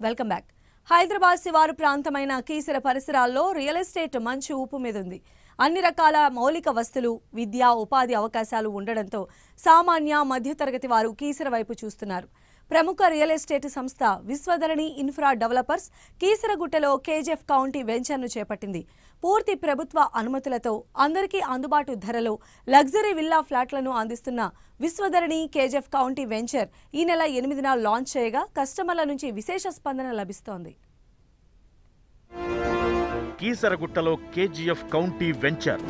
welcome back Hyderabad శివారు ప్రాంతమైన కీసర పరిసరాల్లో రియల్ ఎస్టేట్ మంచి ఊపు మీద ఉంది అన్ని రకాల మౌలిక వస్తువులు విద్యా ఉపాధి అవకాశాలు ఉండడంతో సామాన్య మధ్యతరగతి వారు కీసర వైపు చూస్తున్నారు ప్రముఖ రియల్ ఎస్టేట్ సంస్థ విశ్వధరణి ఇన్ఫ్రా డెవలపర్స్ కీసరగుట్టలో కేజీఎఫ్ కౌంటీ వెంచర్ను చేపట్టింది పూర్తి ప్రభుత్వ అనుమతులతో అందరికీ అందుబాటు ధరలో లగ్జరీ విల్లా ఫ్లాట్లను అందిస్తున్న విశ్వధరణి కేజీఎఫ్ కౌంటీ వెంచర్ ఈ నెల ఎనిమిదిన లాంచ్ చేయగా కస్టమర్ల నుంచి విశేష స్పందన లభిస్తోంది కీసరగుట్టలో కేజీఎఫ్ కౌంటీ వెంచర్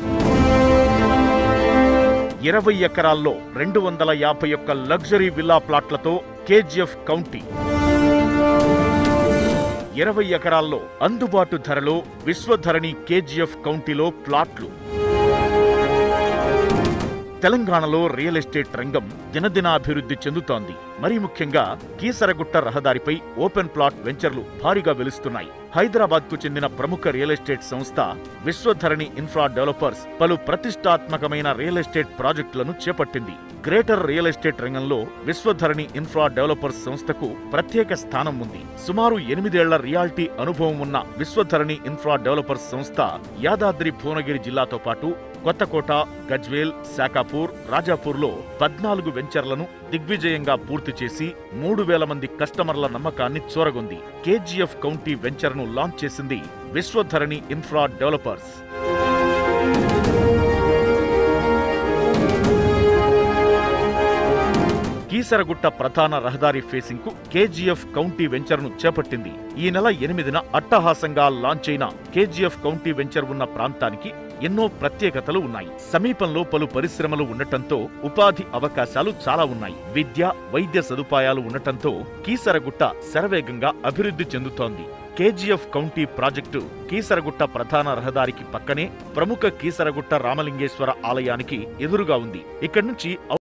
ఇరవై ఎకరాల్లో రెండు వందల యాభై ఒక్క లగ్జరీ విల్లా ప్లాట్లతో కేజీఎఫ్ కౌంటీ ఇరవై ఎకరాల్లో అందుబాటు ధరలో విశ్వధరణి కేజీఎఫ్ కౌంటీలో ప్లాట్లు తెలంగాణలో రియల్ ఎస్టేట్ రంగం దినదినాభివృద్ధి చెందుతోంది మరీ ముఖ్యంగా కీసరగుట్ట రహదారిపై ఓపెన్ ప్లాట్ వెంచర్లు భారీగా వెలుస్తున్నాయి హైదరాబాద్ కు చెందిన ప్రముఖ రియల్ ఎస్టేట్ సంస్థ విశ్వధరణి ఇన్ఫ్రా డెవలపర్స్ పలు ప్రతిష్టాత్మకమైన రియల్ ఎస్టేట్ ప్రాజెక్టులను చేపట్టింది గ్రేటర్ రియల్ ఎస్టేట్ రంగంలో విశ్వధరణి ఇన్ఫ్రా డెవలపర్స్ సంస్థకు ప్రత్యేక స్థానం ఉంది సుమారు ఎనిమిదేళ్ల రియాల్టీ అనుభవం ఉన్న విశ్వధరణి ఇన్ఫ్రా డెవలపర్స్ సంస్థ యాదాద్రి భువనగిరి జిల్లాతో పాటు కొత్తకోట గజ్వేల్ శాఖాపూర్ రాజాపూర్లో పద్నాలుగు వెంచర్లను దిగ్విజయంగా పూర్తి చేసి మూడు వేల మంది కస్టమర్ల నమ్మకాన్ని చూరగొంది కేజీఎఫ్ కౌంటీ వెంచర్ను లాంచ్ చేసింది విశ్వధరణి ఇన్ఫ్రా డెవలపర్స్ కీసరగుట్ట ప్రధాన రహదారి ఫేసింగ్ కు కేజీఎఫ్ కౌంటీ వెంచర్ ను చేపట్టింది ఈ నెల ఎనిమిదిన అట్టహాసంగా లాంచ్ అయిన కేజీఎఫ్ కౌంటీ వెంచర్ ఉన్న ప్రాంతానికి ఎన్నో ప్రత్యేకతలు ఉన్నాయి సమీపంలో పలు పరిశ్రమలు ఉండటంతో ఉపాధి అవకాశాలు చాలా ఉన్నాయి విద్య వైద్య సదుపాయాలు ఉండటంతో కీసరగుట్ట శరవేగంగా అభివృద్ధి చెందుతోంది కేజీఎఫ్ కౌంటీ ప్రాజెక్టు కీసరగుట్ట ప్రధాన రహదారికి పక్కనే ప్రముఖ కీసరగుట్ట రామలింగేశ్వర ఆలయానికి ఎదురుగా ఉంది ఇక్కడి నుంచి